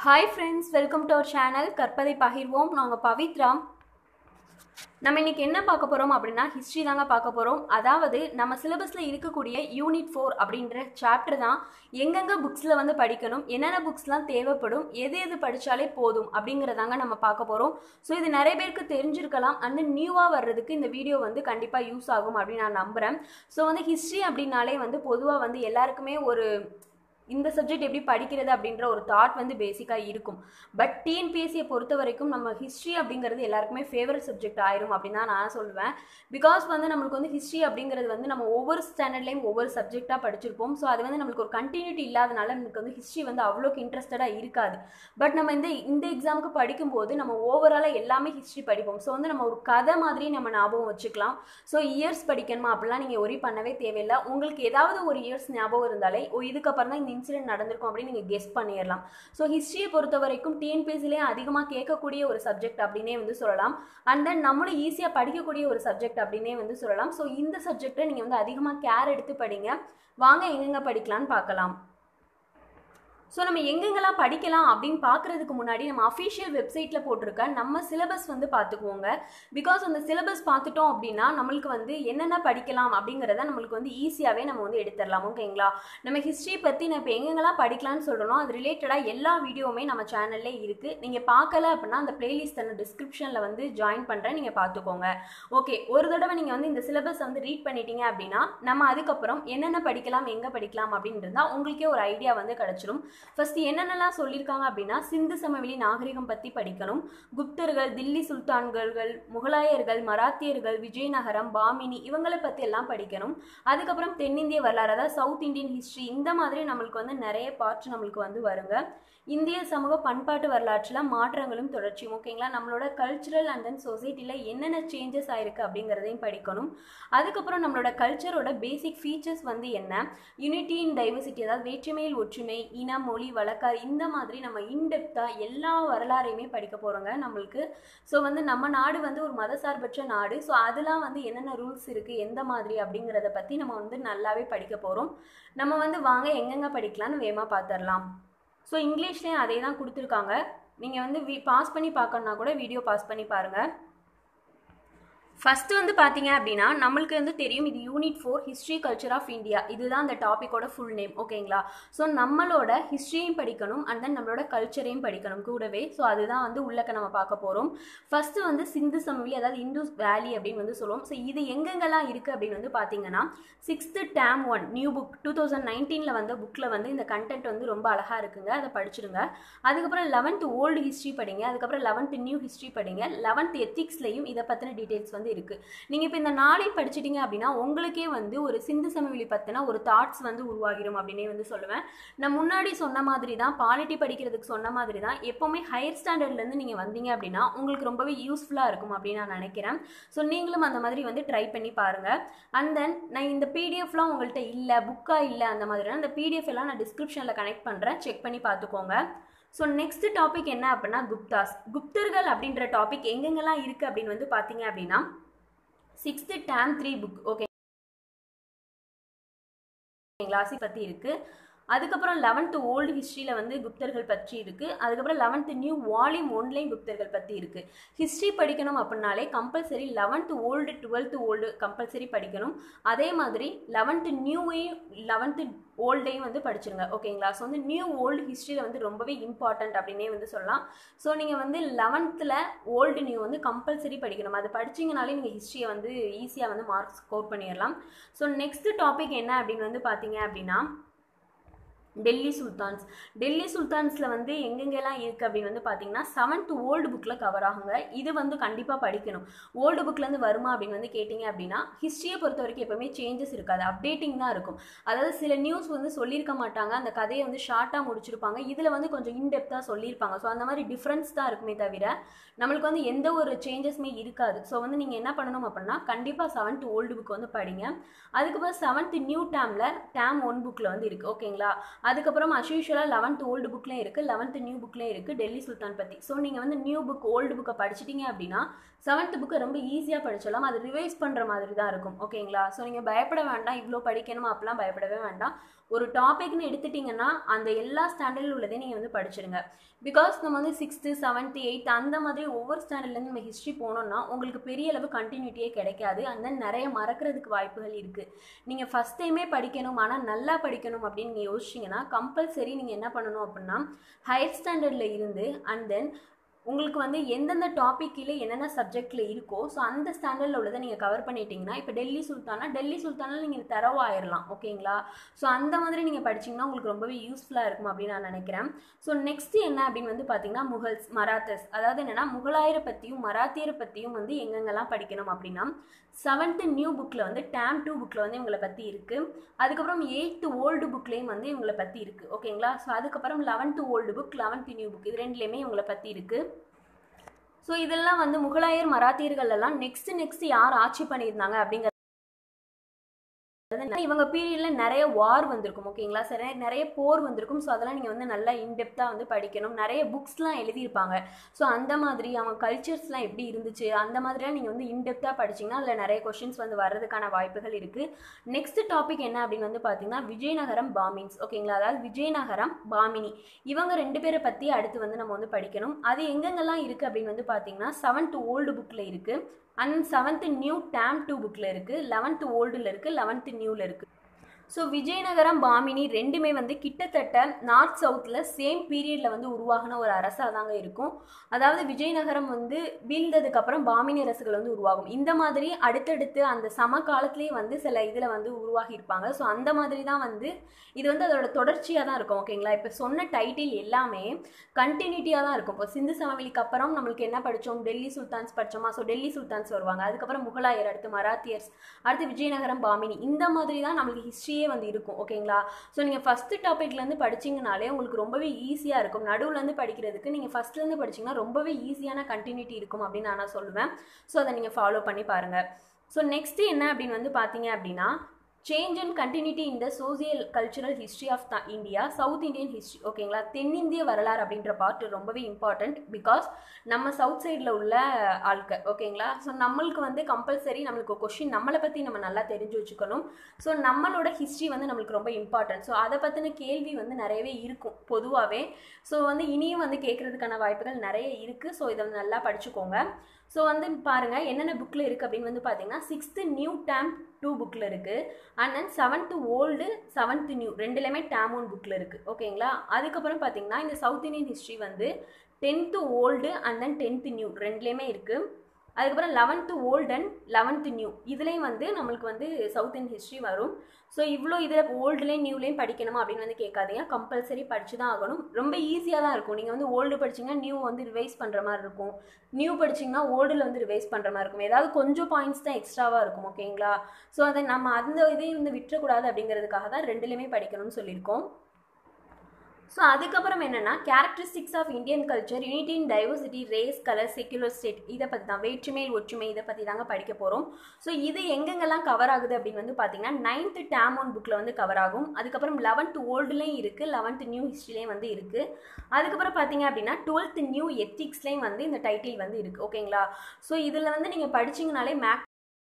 hi friends welcome to our channel கற்பதை பகிர்வோம் நாங்கள் பவித்ரா நம்ம இன்னைக்கு என்ன பார்க்க போகிறோம் அப்படின்னா ஹிஸ்ட்ரி தாங்க பார்க்க போகிறோம் அதாவது நம்ம சிலபஸில் இருக்கக்கூடிய யூனிட் ஃபோர் அப்படின்ற சாப்டர் தான் எங்கெங்கே புக்ஸில் வந்து படிக்கணும் என்னென்ன புக்ஸ்லாம் தேவைப்படும் எது எது படித்தாலே போதும் அப்படிங்கிறதாங்க நம்ம பார்க்க போகிறோம் ஸோ இது நிறைய பேருக்கு தெரிஞ்சிருக்கலாம் அண்ட் நியூவாக வர்றதுக்கு இந்த வீடியோ வந்து கண்டிப்பாக யூஸ் ஆகும் அப்படின்னு நான் நம்புகிறேன் ஸோ வந்து ஹிஸ்ட்ரி அப்படின்னாலே வந்து பொதுவாக வந்து எல்லாருக்குமே ஒரு இந்த சப்ஜெக்ட் எப்படி படிக்கிறது அப்படின்ற ஒரு தாட் வந்து பேசிக்காக இருக்கும் பட் டிஎன்பிஎஸ்சியை பொறுத்த வரைக்கும் நம்ம ஹிஸ்ட்ரி அப்படிங்கிறது எல்லாருக்குமே ஃபேவரட் சப்ஜெக்ட் ஆயிரும் அப்படின்னு தான் நான் சொல்லுவேன் பிகாஸ் வந்து நம்மளுக்கு வந்து ஹிஸ்ட்ரி அப்படிங்கிறது வந்து நம்ம ஒவ்வொரு ஸ்டாண்டர்ட்லேயும் ஒவ்வொரு சப்ஜெக்டாக படிச்சிருப்போம் ஸோ அது வந்து நம்மளுக்கு ஒரு கண்டினியூட்டி இல்லாதனால நமக்கு வந்து ஹிஸ்ட்ரி வந்து அவ்வளோக்கு இன்ட்ரெஸ்டடாக இருக்காது பட் நம்ம இந்த இந்த எக்ஸாமுக்கு படிக்கும்போது நம்ம ஓவராலாக எல்லாமே ஹிஸ்ட்ரி படிப்போம் ஸோ வந்து நம்ம ஒரு கதை மாதிரி நம்ம ஞாபகம் வச்சுக்கலாம் ஸோ இயர்ஸ் படிக்கணுமா அப்படிலாம் நீங்கள் ஒரி பண்ணவே தேவையில்லை உங்களுக்கு ஏதாவது ஒரு இயர்ஸ் ஞாபகம் இருந்தாலே ஓ இதுக்கப்புறம் தான் இந்த இன்சிடென்ட் நடந்திருக்கும் அப்படின்னு நீங்கள் கெஸ் பண்ணிடலாம் ஸோ ஹிஸ்ட்ரியை பொறுத்த வரைக்கும் டிஎன்பிஎஸ்சிலே அதிகமாக கேட்கக்கூடிய ஒரு சப்ஜெக்ட் அப்படின்னே வந்து சொல்லலாம் அண்ட் தென் நம்மளும் ஈஸியாக படிக்கக்கூடிய ஒரு சப்ஜெக்ட் அப்படின்னே வந்து சொல்லலாம் ஸோ இந்த சப்ஜெக்டை நீங்கள் வந்து அதிகமாக கேர் எடுத்து படிங்க வாங்க எங்கெங்கே படிக்கலான்னு பார்க்கலாம் ஸோ நம்ம எங்கெங்கெல்லாம் படிக்கலாம் அப்படின்னு பார்க்குறதுக்கு முன்னாடி நம்ம அஃபிஷியல் வெப்சைட்டில் போட்டிருக்க நம்ம சிலபஸ் வந்து பார்த்துக்குவோங்க பிகாஸ் அந்த சிலபஸ் பார்த்துட்டோம் அப்படின்னா நம்மளுக்கு வந்து என்னென்ன படிக்கலாம் அப்படிங்கிறத நம்மளுக்கு வந்து ஈஸியாகவே நம்ம வந்து எடுத்துடலாம் ஓகேங்களா நம்ம ஹிஸ்ட்ரி பற்றி நான் இப்போ எங்கெங்கெல்லாம் படிக்கலாம்னு சொல்கிறோம் அது ரிலேட்டடாக எல்லா வீடியோவுமே நம்ம சேனல்லே இருக்குது நீங்கள் பார்க்கல அப்படின்னா அந்த பிளேலிஸ்ட் அந்த டிஸ்கிரிப்ஷனில் வந்து ஜாயின் பண்ணுறேன் நீங்கள் பார்த்துக்கோங்க ஓகே ஒரு தடவை நீங்கள் வந்து இந்த சிலபஸ் வந்து ரீட் பண்ணிட்டீங்க அப்படின்னா நம்ம அதுக்கப்புறம் என்னென்ன படிக்கலாம் எங்கே படிக்கலாம் அப்படின்றதா உங்களுக்கே ஒரு ஐடியா வந்து கிடச்சிரும் ஃபர்ஸ்ட் என்னென்னலாம் சொல்லியிருக்காங்க அப்படின்னா சிந்து சமவெளி நாகரிகம் பற்றி படிக்கணும் குப்தர்கள் தில்லி சுல்தான்கள் முகலாயர்கள் மராத்தியர்கள் விஜயநகரம் பாமினி இவங்களை பற்றி எல்லாம் படிக்கணும் அதுக்கப்புறம் தென்னிந்திய வரலாறு அதாவது சவுத் இந்தியன் ஹிஸ்ட்ரி இந்த மாதிரி நம்மளுக்கு வந்து நிறைய பார்ட்ஸ் நம்மளுக்கு வந்து வருங்க இந்திய சமூக பண்பாட்டு வரலாற்றில் மாற்றங்களும் தொடர்ச்சியும் ஓகேங்களா நம்மளோட கல்ச்சுரல் அண்ட் தென் சொசைட்டியில் என்னென்ன சேஞ்சஸ் ஆயிருக்கு அப்படிங்கிறதையும் படிக்கணும் அதுக்கப்புறம் நம்மளோட கல்ச்சரோட பேசிக் ஃபீச்சர்ஸ் வந்து என்ன யூனிட்டி இன் டைவர்சிட்டி அதாவது வேற்றுமையில் ஒற்றுமை இனம் மொழி வழக்காறு இந்த மாதிரி நம்ம இன்டெப்த்தாக எல்லா வரலாறையுமே படிக்க போகிறோங்க நம்மளுக்கு ஸோ வந்து நம்ம நாடு வந்து ஒரு மதசார்பற்ற நாடு ஸோ அதெல்லாம் வந்து என்னென்ன ரூல்ஸ் இருக்குது எந்த மாதிரி அப்படிங்கிறத பற்றி நம்ம வந்து நல்லாவே படிக்க போகிறோம் நம்ம வந்து வாங்க எங்கெங்கே படிக்கலாம்னு வேகமாக பார்த்துடலாம் ஸோ இங்கிலீஷ்லேயும் அதே தான் கொடுத்துருக்காங்க நீங்கள் வந்து வி பாஸ் பண்ணி பார்க்கணுன்னா கூட வீடியோ பாஸ் பண்ணி பாருங்கள் ஃபஸ்ட்டு வந்து பார்த்தீங்க அப்படின்னா நம்மளுக்கு வந்து தெரியும் இது unit four history culture of India இதுதான் அந்த டாப்பிக்கோட ஃபுல் நேம் ஓகேங்களா ஸோ நம்மளோட ஹிஸ்ட்ரியும் படிக்கணும் அண்ட் தென் நம்மளோட கல்ச்சரையும் படிக்கணும் கூடவே ஸோ அதுதான் வந்து உள்ளக்க நம்ம பார்க்க போகிறோம் ஃபஸ்ட்டு வந்து சிந்து சமவெளி அதாவது இந்துஸ் வேலி அப்படின்னு வந்து சொல்லுவோம் ஸோ இது எங்கெங்கெல்லாம் இருக்குது அப்படின்னு வந்து பார்த்தீங்கன்னா sixth term one new book two thousand நைன்டீனில் வந்த புக்கில் வந்து இந்த கண்டென்ட் வந்து ரொம்ப அழகாக இருக்குங்க அதை படிச்சிடுங்க அதுக்கப்புறம் லெவன்த் ஓல்டு ஹிஸ்ட்ரி படிங்க அதுக்கப்புறம் லெவன்த் நியூ ஹிஸ்ட்ரி படிங்க லெவன்த் எத்திக்ஸ்லையும் இதை பற்றின டீட்டெயில்ஸ் வந்து இருக்குது நீங்கள் இப்போ இந்த நாளையும் படிச்சிட்டிங்க அப்படின்னா உங்களுக்கே வந்து ஒரு சிந்து சமவெளி பற்றின ஒரு தாட்ஸ் வந்து உருவாகிடும் அப்படின்னே வந்து சொல்லுவேன் நான் முன்னாடி சொன்ன மாதிரி தான் பாலிட்டி படிக்கிறதுக்கு சொன்ன மாதிரி தான் எப்போவுமே ஹையர் ஸ்டாண்டர்ட்லேருந்து நீங்கள் வந்தீங்க அப்படின்னா உங்களுக்கு ரொம்பவே யூஸ்ஃபுல்லாக இருக்கும் அப்படின்னு நான் நினைக்கிறேன் ஸோ நீங்களும் அந்த மாதிரி வந்து ட்ரை பண்ணி பாருங்கள் அண்ட் தென் நான் இந்த பிடிஎஃப்லாம் உங்கள்கிட்ட இல்லை புக்காக இல்லை அந்த மாதிரினா அந்த பிடிஎஃப் எல்லாம் நான் டிஸ்கிரிப்ஷனில் கனெக்ட் பண்ணுறேன் செக் பண்ணி பார்த்துக்கோங்க ஸோ நெக்ஸ்ட் டாபிக் என்ன அப்படின்னா குப்தாஸ் குப்தர்கள் அப்படின்ற டாபிக் எங்கெங்கெல்லாம் இருக்குது அப்படின்னு வந்து பார்த்தீங்க அப்படின்னா sixth term three book okay கிளாஸை பற்றி இருக்குது அதுக்கப்புறம் லெவன்த்து ஓல்டு ஹிஸ்ட்ரியில் வந்து குப்தர்கள் பற்றி இருக்குது அதுக்கப்புறம் லெவன்த்து நியூ வால்யூம் ஒன்லையும் குப்தர்கள் பற்றி இருக்குது ஹிஸ்ட்ரி படிக்கணும் அப்படின்னாலே compulsory eleventh old twelfth old compulsory படிக்கணும் அதே மாதிரி லெவன்த்து நியூவையும் லெவன்த்து ஓல்டையும் வந்து படிச்சிருங்க ஓகேங்களா ஸோ வந்து நியூ ஓல்டு ஹிஸ்ட்ரியில் வந்து ரொம்பவே இம்பார்ட்டண்ட் அப்படின்னே வந்து சொல்லலாம் ஸோ நீங்கள் வந்து லெவன்த்தில் ஓல்டு நியூ வந்து கம்பல்சரி படிக்கணும் அது படிச்சிங்கனாலே நீங்கள் ஹிஸ்ட்ரியை வந்து ஈஸியாக வந்து மார்க்ஸ் ஸ்கோர் பண்ணிடலாம் ஸோ நெக்ஸ்ட் டாபிக் என்ன அப்படின்னு வந்து பார்த்தீங்க அப்படின்னா டெல்லி சுல்தான்ஸ் டெல்லி சுல்தான்ஸில் வந்து எங்கெங்கெல்லாம் இருக்குது அப்படின்னு வந்து பார்த்தீங்கன்னா செவன்த் ஓல்டு புக்கில் கவர் ஆகுங்க இது வந்து கண்டிப்பாக படிக்கணும் ஓல்டு புக்லேருந்து வருமா அப்படின்னு வந்து கேட்டிங்க அப்படின்னா ஹிஸ்ட்ரியை பொறுத்த வரைக்கும் எப்போவுமே சேஞ்சஸ் இருக்காது அப்டேட்டிங் தான் இருக்கும் அதாவது சில நியூஸ் வந்து சொல்லியிருக்க மாட்டாங்க அந்த கதையை வந்து ஷார்ட்டாக முடிச்சிருப்பாங்க இதில் வந்து கொஞ்சம் இன்டெப்த்தாக சொல்லியிருப்பாங்க ஸோ அந்த மாதிரி டிஃப்ரென்ஸ் தான் இருக்குமே தவிர நம்மளுக்கு வந்து எந்த ஒரு சேஞ்சஸுமே இருக்காது ஸோ வந்து நீங்கள் என்ன பண்ணணும் அப்படின்னா கண்டிப்பாக செவன்த் ஓல்டு புக் வந்து படிங்க அதுக்கப்புறம் செவன்த் நியூ டேமில் டேம் ஒன் புக்கில் வந்து இருக்குது ஓகேங்களா அதுக்கப்புறம் அஸ்யூஷுவலாக லெவன்த் ஓல்டு புக்லேயும் இருக்குது லெவன்த் நியூ புக்லேயும் இருக்குது டெல்லி சுல்தான் பற்றி ஸோ நீங்கள் வந்து நியூ புக் ஓல்டு புக்கை படிச்சிட்டிங்க அப்படின்னா செவன்த் புக்கை ரொம்ப ஈஸியாக படிச்சிடலாம் அது ரிவைஸ் பண்ணுற மாதிரி தான் இருக்கும் ஓகேங்களா ஸோ நீங்கள் பயப்பட வேண்டாம் இவ்வளோ படிக்கணும் அப்படிலாம் பயப்படவே வேண்டாம் ஒரு டாபிக்னு எடுத்துட்டிங்கன்னா அந்த எல்லா ஸ்டாண்டர்டில் உள்ளதையும் நீங்கள் வந்து படிச்சிருங்க பிகாஸ் நம்ம வந்து சிக்ஸ்த்து செவன்த்து எயித் அந்த மாதிரி ஒவ்வொரு ஸ்டாண்டர்ட்லேருந்து நம்ம ஹிஸ்ட்ரி போனோம்னா உங்களுக்கு பெரிய அளவு கண்டினியூட்டியே கிடைக்காது அந்த நிறைய மறக்கிறதுக்கு வாய்ப்புகள் இருக்குது நீங்கள் ஃபஸ்ட் டைமே படிக்கணும் ஆனால் நல்லா படிக்கணும் அப்படின்னு நீங்கள் யோசிச்சிங்கன்னா கம்பல்சரி நீங்கள் என்ன பண்ணணும் அப்படின்னா ஹையர் ஸ்டாண்டர்டில் இருந்து அண்ட் தென் உங்களுக்கு வந்து எந்தெந்த டாபிக் கீழே என்னென்ன சப்ஜெக்டில் இருக்கோ ஸோ அந்த ஸ்டாண்டர்டில் உள்ளதை நீங்கள் கவர் பண்ணிட்டீங்கன்னா இப்போ டெல்லி சுல்தானா டெல்லி சுல்தானில் நீங்கள் தரவாயிடலாம் ஓகேங்களா ஸோ அந்த மாதிரி நீங்கள் படிச்சிங்கன்னா உங்களுக்கு ரொம்பவே யூஸ்ஃபுல்லாக இருக்கும் அப்படின்னு நான் நினைக்கிறேன் ஸோ நெக்ஸ்ட் என்ன அப்படின்னு வந்து பார்த்தீங்கன்னா முகல்ஸ் மராத்தஸ் அதாவது என்னென்னா முகலாயரை பற்றியும் மராத்தியரை பற்றியும் வந்து எங்கெங்கெல்லாம் படிக்கணும் அப்படின்னா செவன்த்து நியூ புக்கில் வந்து டேம் டூ புக்கில் வந்து இவங்களை பற்றி இருக்குது அதுக்கப்புறம் எயித்து ஓல்டு புக்லேயும் வந்து இவங்களை பற்றி இருக்குது ஓகேங்களா ஸோ அதுக்கப்புறம் eleventh old book eleventh new book இது ரெண்டுலேயுமே இவங்களை பற்றி இருக்குது ஸோ இதெல்லாம் வந்து முகலாயர் மராத்தியர்கள் எல்லாம் நெக்ஸ்ட் நெக்ஸ்ட் யார் ஆட்சி பண்ணியிருந்தாங்க அப்படிங்கிற இவங்க பீரியட்ல நிறைய வார் வந்திருக்கும் ஓகேங்களா சரி நிறைய போர் வந்திருக்கும் ஸோ அதெல்லாம் நீங்கள் வந்து நல்லா இன்டெப்த்தாக வந்து படிக்கணும் நிறைய புக்ஸ்லாம் எழுதியிருப்பாங்க ஸோ அந்த மாதிரி அவங்க கல்ச்சர்ஸ்லாம் எப்படி இருந்துச்சு அந்த மாதிரிலாம் நீங்கள் வந்து இன்டெப்த்தாக படிச்சிங்கன்னா அதில் நிறைய கொஷின்ஸ் வந்து வர்றதுக்கான வாய்ப்புகள் இருக்குது நெக்ஸ்ட் டாபிக் என்ன அப்படின்னு வந்து பார்த்தீங்கன்னா விஜயநகரம் பாமிங்ஸ் ஓகேங்களா அதாவது விஜயநகரம் பாமினி இவங்க ரெண்டு பேரை பற்றி அடுத்து வந்து நம்ம வந்து படிக்கணும் அது எங்கெங்கெல்லாம் இருக்குது அப்படின்னு வந்து பார்த்தீங்கன்னா செவன்த் ஓல்டு புக்கில் இருக்குது and seventh new term two புக்கில் இருக்குது லெவன்த்து ஓல்டில் இருக்குது லெவன்த்து நியூவில் இருக்குது ஸோ விஜயநகரம் பாமினி ரெண்டுமே வந்து கிட்டத்தட்ட நார்த் சவுத்தில் சேம் பீரியடில் வந்து உருவாகின ஒரு அரசாக தாங்க இருக்கும் அதாவது விஜயநகரம் வந்து வீழ்ந்ததுக்கப்புறம் பாமினி அரசுகள் வந்து உருவாகும் இந்த மாதிரி அடுத்தடுத்து அந்த சம காலத்துலேயே வந்து சில இதில் வந்து உருவாகியிருப்பாங்க ஸோ அந்த மாதிரி தான் வந்து இது வந்து அதோட தொடர்ச்சியாக தான் இருக்கும் ஓகேங்களா இப்போ சொன்ன டைட்டில் எல்லாமே கண்டினியூட்டியாக தான் இருக்கும் இப்போ சிந்து சமவெளிக்கு அப்புறம் நம்மளுக்கு என்ன படித்தோம் டெல்லி சுல்தான்ஸ் படித்தோமா ஸோ டெல்லி சுல்தான்ஸ் வருவாங்க அதுக்கப்புறம் முகலாயர் அடுத்து மராத்தியர்ஸ் அடுத்து விஜயநகரம் பாமினி இந்த மாதிரி தான் நம்மளுக்கு ஹிஸ்ட்ரியே வந்து இருக்கும் ஓகேங்களா ஸோ நீங்கள் ஃபஸ்ட்டு டாப்பிக்லேருந்து படிச்சிங்கனாலே உங்களுக்கு ரொம்பவே ஈஸியாக இருக்கும் நடுவுலேருந்து படிக்கிறதுக்கு நீங்கள் ஃபஸ்ட்லேருந்து படிச்சிங்கன்னா ரொம்பவே ஈஸியான கண்டினியூட்டி இருக்கும் அப்படின்னு நான் சொல்லுவேன் ஸோ அதை நீங்கள் ஃபாலோ பண்ணி பாருங்கள் ஸோ நெக்ஸ்ட்டு என்ன அப்படின்னு வந்து பார்த்தீங்க அப்படின்னா சேஞ்ச் அண்ட் கண்டினியூட்டி இந்த social cultural history of the India south Indian history ஓகேங்களா தென்னிந்திய வரலாறு அப்படின்ற பார்ட் ரொம்பவே இம்பார்ட்டண்ட் பிகாஸ் நம்ம சவுத் சைடில் உள்ள ஆட்கள் ஓகேங்களா ஸோ நம்மளுக்கு வந்து கம்பல்சரி நம்மளுக்கு கொஷின் நம்மளை பற்றி நம்ம நல்லா தெரிஞ்சு வச்சுக்கணும் ஸோ நம்மளோட ஹிஸ்ட்ரி வந்து நம்மளுக்கு ரொம்ப இம்பார்ட்டன்ட் ஸோ அதை பற்றின கேள்வி வந்து நிறையவே இருக்கும் பொதுவாகவே ஸோ வந்து இனியும் வந்து கேட்குறதுக்கான வாய்ப்புகள் நிறைய இருக்குது ஸோ இதை வந்து நல்லா படிச்சுக்கோங்க ஸோ வந்து பாருங்கள் என்னென்ன புக்கில் இருக்குது அப்படின்னு வந்து பார்த்தீங்கன்னா சிக்ஸ்த்து நியூ டேம் டூ புக்கில் இருக்குது and then seventh old seventh new ரெண்டுலேயுமே டேம் ஒன் புக்கில் இருக்குது ஓகேங்களா அதுக்கப்புறம் பார்த்தீங்கன்னா இந்த சவுத் இந்தியன் ஹிஸ்ட்ரி வந்து tenth old and then tenth new ரெண்டுலேயுமே இருக்குது அதுக்கப்புறம் eleventh old and eleventh new இதுலேயும் வந்து நம்மளுக்கு வந்து சவுத் இந்தியன் ஹிஸ்ட்ரி வரும் ஸோ இவ்வளோ இதில் ஓல்டுலேயும் நியூலேயும் படிக்கணுமா அப்படின்னு வந்து கேட்காதீங்க கம்பல்சரி படித்து தான் ஆகணும் ரொம்ப ஈஸியாக தான் இருக்கும் நீங்கள் வந்து ஓல்டு படிச்சிங்கன்னா நியூ வந்து ரிவைஸ் பண்ணுற மாதிரி இருக்கும் நியூ படிச்சிங்கன்னா ஓல்டில் வந்து ரிவைஸ் பண்ணுற மாதிரி இருக்கும் ஏதாவது கொஞ்சம் பாயிண்ட்ஸ் தான் எக்ஸ்ட்ராவாக இருக்கும் ஓகேங்களா ஸோ அதை நம்ம அந்த இதையும் வந்து விட்டுறக்கூடாது அப்படிங்கிறதுக்காக தான் ரெண்டுலேயுமே படிக்கணும்னு சொல்லியிருக்கோம் ஸோ அதுக்கப்புறம் என்னென்னா characteristics of Indian culture unity in diversity race colour secular state இதை பற்றி தான் வேற்றுமை ஒற்றுமை இதை பற்றி தாங்க படிக்க போகிறோம் ஸோ இது எங்கெங்கெல்லாம் கவர் ஆகுது அப்படின்னு வந்து பார்த்தீங்கன்னா நைன்த்து டேம் ஒன் புக்கில் வந்து கவர் ஆகும் அதுக்கப்புறம் லெவன்த் ஓல்டுலேயும் இருக்குது லெவன்த் நியூ ஹிஸ்ட்ரிலேயும் வந்து இருக்குது அதுக்கப்புறம் பார்த்தீங்க அப்படின்னா டுவெல்த் நியூ எத்திக்ஸ்லேயும் வந்து இந்த டைட்டில் வந்து இருக்குது ஓகேங்களா ஸோ இதில் வந்து நீங்கள் படிச்சிங்கனாலே மேக்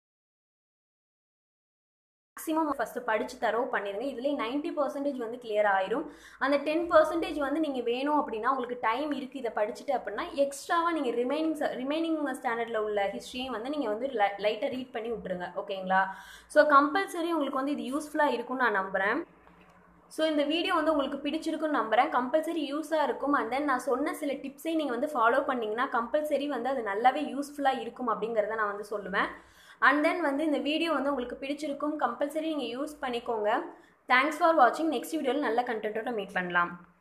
மேக்ஸிமம் ஃபஸ்ட்டு படித்து தரவு பண்ணிடுங்க இதுலேயே நைன்ட்டி பர்சன்டேஜ் வந்து கிளியர் ஆயிரும் அந்த டென் பர்சன்டேஜ் வந்து நீங்கள் வேணும் அப்படின்னா உங்களுக்கு டைம் இருக்குது இதை படிச்சுட்டு அப்படின்னா எக்ஸ்ட்ராவாக நீங்கள் ரிமைனிங் ரிமைனிங் ஸ்டாண்டர்டில் உள்ள ஹிஸ்ட்ரியும் வந்து நீங்கள் வந்து லைட்டாக ரீட் பண்ணி விட்ருங்க ஓகேங்களா ஸோ கம்பல்சரி உங்களுக்கு வந்து இது யூஸ்ஃபுல்லாக இருக்கும்னு நான் நம்புகிறேன் ஸோ இந்த வீடியோ வந்து உங்களுக்கு பிடிச்சிருக்குன்னு நம்புகிறேன் கம்பல்சரி யூஸாக இருக்கும் அண்ட் தென் நான் சொன்ன சில டிப்ஸையும் நீங்கள் வந்து ஃபாலோ பண்ணிங்கன்னா கம்பல்சரி வந்து அது நல்லாவே யூஸ்ஃபுல்லாக இருக்கும் அப்படிங்கிறத நான் வந்து சொல்லுவேன் அண்ட் தென் வந்து இந்த வீடியோ வந்து உங்களுக்கு பிடிச்சிருக்கும் கம்பல்சரி நீங்கள் யூஸ் பண்ணிக்கோங்க தேங்க்ஸ் ஃபார் வாட்சிங் நெக்ஸ்ட் வீடியோவில் நல்ல கண்டென்ட்டோட மீட் பண்ணலாம்